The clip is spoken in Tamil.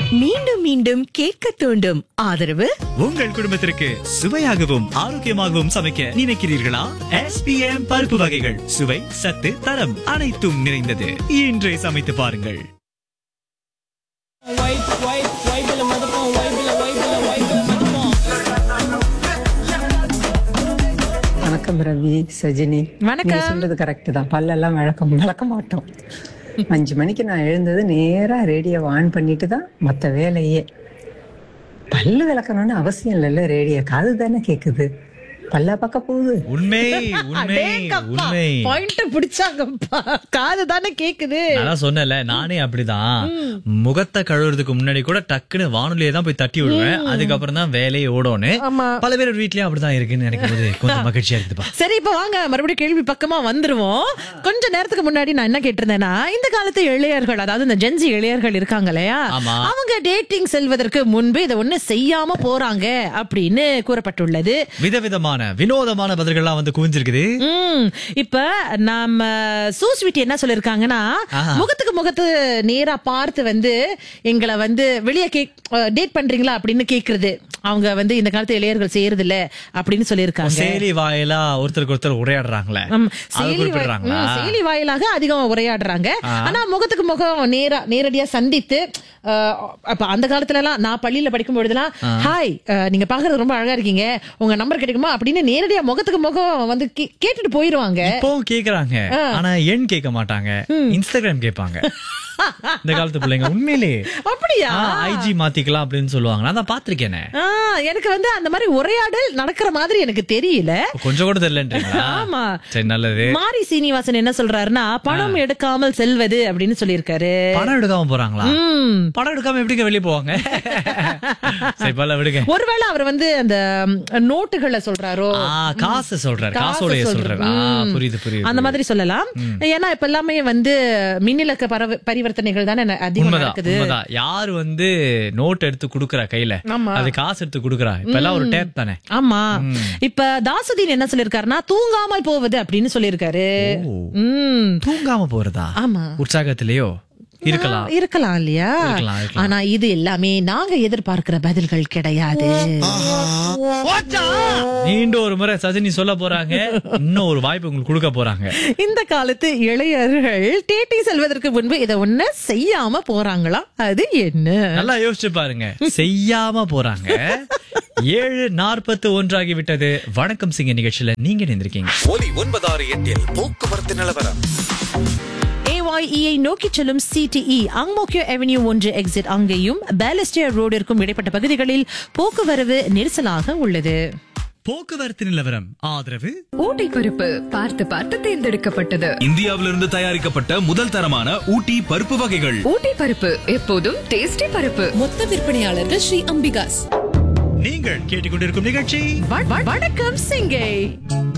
மீண்டும் மீண்டும் கேட்க தூண்டும் ஆதரவு உங்கள் குடும்பத்திற்கு சுவையாகவும் ஆரோக்கியமாகவும் சமைக்க நினைக்கிறீர்களா எஸ்பிஎம் பருப்பு வகைகள் சுவை சத்து தரம் அனைத்தும் நிறைந்தது இன்றே சமைத்து பாருங்கள் வணக்கம் ரவி சஜினி வணக்கம். நீங்க சொல்றது கரெக்ட் தான் பல்லெல்லாம் விளக்க விளக்க மாட்டோம் அஞ்சு மணிக்கு நான் எழுந்தது நேரா ரேடியோ ஆன் பண்ணிட்டு தான் மத்த வேலையே பல்லு விளக்கணும்னு அவசியம் இல்லைல்ல ரேடியோ காது தானே கேக்குது பல்லா பக்க போகுது உண்மை உண்மை உண்மை பாயிண்ட் பிடிச்சாங்கப்பா காது தானே கேக்குது நான் சொன்னல நானே அப்படிதான் முகத்தை கழுவுறதுக்கு முன்னாடி கூட டக்குன்னு வானொலியை தான் போய் தட்டி விடுவேன் அதுக்கப்புறம் தான் வேலையை ஓடோன்னு ஆமா. பல பேர் வீட்லயும் அப்படிதான் இருக்குன்னு நினைக்கும் போது கொஞ்சம் மகிழ்ச்சியா இருக்குதுப்பா சரி இப்ப வாங்க மறுபடியும் கேள்வி பக்கமா வந்துருவோம் கொஞ்ச நேரத்துக்கு முன்னாடி நான் என்ன கேட்டிருந்தேன்னா இந்த காலத்து இளையர்கள் அதாவது இந்த ஜென்சி இளையர்கள் இருக்காங்க இல்லையா ஆமா. அவங்க டேட்டிங் செல்வதற்கு முன்பு இதை ஒண்ணு செய்யாம போறாங்க அப்படின்னு கூறப்பட்டுள்ளது விதவிதமான வினோதமான பதில்கள்லாம் வந்து குவிஞ்சிருக்குது ம் இப்ப நம்ம சூஸ்வீட்டி என்ன சொல்லிருக்காங்கன்னா ஆஹா. முகத்துக்கு முகத்து நேரா பார்த்து வந்து எங்களை வந்து வெளியே கேக் டேட் பண்றீங்களா அப்படின்னு கேக்குறது அவங்க வந்து இந்த காலத்து இளையர்கள் செய்யறது இல்ல அப்படின்னு சொல்லியிருக்காங்க செயலி வாயிலா ஒருத்தருக்கு ஒருத்தர் உரையாடுறாங்களே ம், அது செயலி வாய்- குறிப்பிடுறாங்களா ம், செயலி வாயிலாக அதிகம் உரையாடுறாங்க ஆனா முகத்துக்கு முகம் நேரா நேரடியா சந்தித்து அஹ், அப்ப அந்த காலத்துல எல்லாம் நான் பள்ளியில படிக்கும் பொழுதுலாம் ஹாய் அஹ், நீங்க பாக்குறது ரொம்ப அழகா இருக்கீங்க உங்க நம்பர் கிடைக்குமா அப்படின்னு நேரடியா முகத்துக்கு முகம் வந்து கே- கேட்டுட்டு போயிருவாங்க இப்பவும் கேக்குறாங்க ஆனா எண் கேட்க மாட்டாங்க இன்ஸ்டாகிராம் கேட்பாங்க இந்த காலத்து பிள்ளைங்க உண்மையிலே அப்படியா ஐஜி மாத்திக்கலாம் அப்படின்னு சொல்லுவாங்க நான் தான் பாத்திருக்கேனே ஆ, எனக்கு வந்து அந்த மாதிரி உரையாடல் நடக்கிற மாதிரி எனக்கு தெரியல கொஞ்சம் கூட தெரியலன்றீங்களா ஆமா. சரி நல்லது மாரி சீனிவாசன் என்ன சொல்றாருன்னா பணம் எடுக்காமல் செல்வது அப்படின்னு சொல்லியிருக்காரு பணம் எடுக்காம போறாங்களா ம். பணம் எடுக்காம எப்படிங்க வெளியே போவாங்க சரி பல விடுங்க ஒருவேளை அவர் வந்து அந்த ம், நோட்டுகளை சொல்றாரோ ஆ, காசு சொல்றாரு காசு காசோடைய சொல்றாரு. சொல்றாரு ஆ, ம். புரியுது புரியுது அந்த மாதிரி சொல்லலாம் ஏன்னா இப்ப எல்லாமே வந்து மின்னிலக்க பரவ- பரிவர்த்தனைகள் தானே ந- அதிகமா உண்மைதான் நடக்குது உண்மைதான் யாரு வந்து நோட் எடுத்து குடுக்கறா கையில ஆமா. அது காசு எடுத்து குடுக்கறா இப்ப எல்லாம் ஒரு டேப் தானே ஆமா இப்ப தாசுதீன் என்ன சொல்லிருக்காருன்னா தூங்காமல் போவது அப்படின்னு சொல்லியிருக்காரு ஓ. ம் தூங்காம போறதா ஆமா உற்சாகத்திலேயோ இருக்கலாம் ஆ, இருக்கலாம் இல்லையா இருக்கலாம், இருக்கலாம். ஆனா இது எல்லாமே நாங்க எதிர்பார்க்கிற பதில்கள் கிடையாது மீண்டும் ஒரு முறை சஜினி சொல்ல போறாங்க இன்னும் ஒரு வாய்ப்பு உங்களுக்கு கொடுக்க போறாங்க இந்த காலத்து இளையர்கள் டேட்டி செல்வதற்கு முன்பு இதை ஒண்ணு செய்யாம போறாங்களா அது என்ன நல்லா யோசிச்சு பாருங்க செய்யாம போறாங்க ஏழு நாற்பத்து ஒன்றாகி விட்டது வணக்கம் சிங்க நிகழ்ச்சியில நீங்க நின்றுருக்கீங்க ஒலி ஒன்பதாறு எட்டில் போக்குவரத்து நிலவரம் ஏஒய்இஐ நோக்கி செல்லும் சிடிஇ அங்மோக்கியோ அவென்யூ ஒன்று எக்ஸிட் அங்கேயும் பேலஸ்டியர் ரோடிற்கும் இடைப்பட்ட பகுதிகளில் போக்குவரவு நெரிசலாக உள்ளது போக்குவரத்து நிலவரம் ஆதரவு ஊட்டி பருப்பு பார்த்து பார்த்து தேர்ந்தெடுக்கப்பட்டது இந்தியாவிலிருந்து தயாரிக்கப்பட்ட முதல் தரமான ஊட்டி பருப்பு வகைகள் ஊட்டி பருப்பு எப்போதும் டேஸ்டி பருப்பு மொத்த விற்பனையாளர்கள் ஸ்ரீ அம்பிகாஸ் நீங்கள் கேட்டுக்கொண்டிருக்கும் நிகழ்ச்சி வ- வ- வணக்கம் சிங்கை